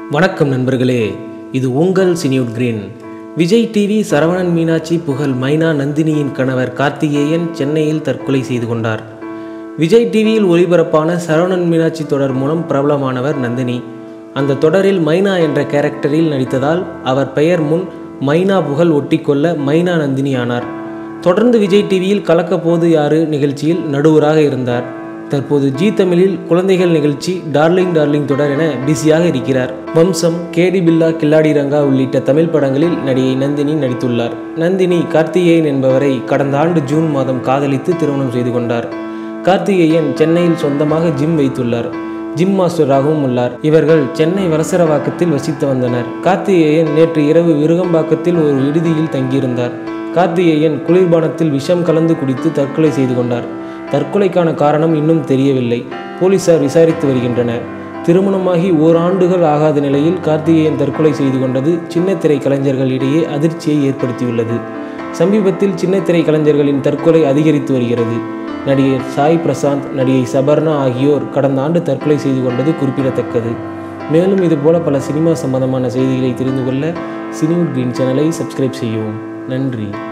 வணக்கம் நண்பர்களே இது உங்கள் சினியூட் கிரீன் விஜய் டிவி சரவணன் மீனாட்சி புகழ் மைனா நந்தினியின் கணவர் கார்த்திகேயன் சென்னையில் தற்கொலை செய்து கொண்டார் விஜய் டிவியில் ஒளிபரப்பான சரவணன் மீனாட்சி தொடர் மூலம் பிரபலமானவர் நந்தினி அந்த தொடரில் மைனா என்ற கேரக்டரில் நடித்ததால் அவர் பெயர் முன் மைனா புகழ் ஒட்டிக்கொள்ள மைனா நந்தினி ஆனார் தொடர்ந்து விஜய் டிவியில் கலக்கப்போது யாரு நிகழ்ச்சியில் நடுவராக இருந்தார் தற்போது ஜி தமிழில் குழந்தைகள் நிகழ்ச்சி டார்லிங் டார்லிங் தொடர் என பிஸியாக இருக்கிறார் வம்சம் கேடி பில்லா கில்லாடி ரங்கா உள்ளிட்ட தமிழ் படங்களில் நடிகை நந்தினி நடித்துள்ளார் நந்தினி கார்த்திகேயன் என்பவரை கடந்த ஆண்டு ஜூன் மாதம் காதலித்து திருமணம் செய்து கொண்டார் கார்த்திகேயன் சென்னையில் சொந்தமாக ஜிம் வைத்துள்ளார் ஜிம் மாஸ்டராகவும் உள்ளார் இவர்கள் சென்னை வலசரவாக்கத்தில் வசித்து வந்தனர் கார்த்திகேயன் நேற்று இரவு விருகம்பாக்கத்தில் ஒரு விடுதியில் தங்கியிருந்தார் கார்த்திகேயன் குளிர்பானத்தில் விஷம் கலந்து குடித்து தற்கொலை செய்து கொண்டார் தற்கொலைக்கான காரணம் இன்னும் தெரியவில்லை போலீசார் விசாரித்து வருகின்றனர் திருமணமாகி ஓராண்டுகள் ஆகாத நிலையில் கார்த்திகேயன் தற்கொலை செய்து கொண்டது சின்னத்திரை கலைஞர்களிடையே அதிர்ச்சியை ஏற்படுத்தியுள்ளது சமீபத்தில் சின்னத்திரை கலைஞர்களின் தற்கொலை அதிகரித்து வருகிறது நடிகர் சாய் பிரசாந்த் நடிகை சபர்ணா ஆகியோர் கடந்த ஆண்டு தற்கொலை செய்து கொண்டது குறிப்பிடத்தக்கது மேலும் இதுபோல பல சினிமா சம்பந்தமான செய்திகளை தெரிந்து கொள்ள சினிவுட் கிரீன் சேனலை சப்ஸ்கிரைப் செய்யவும் நன்றி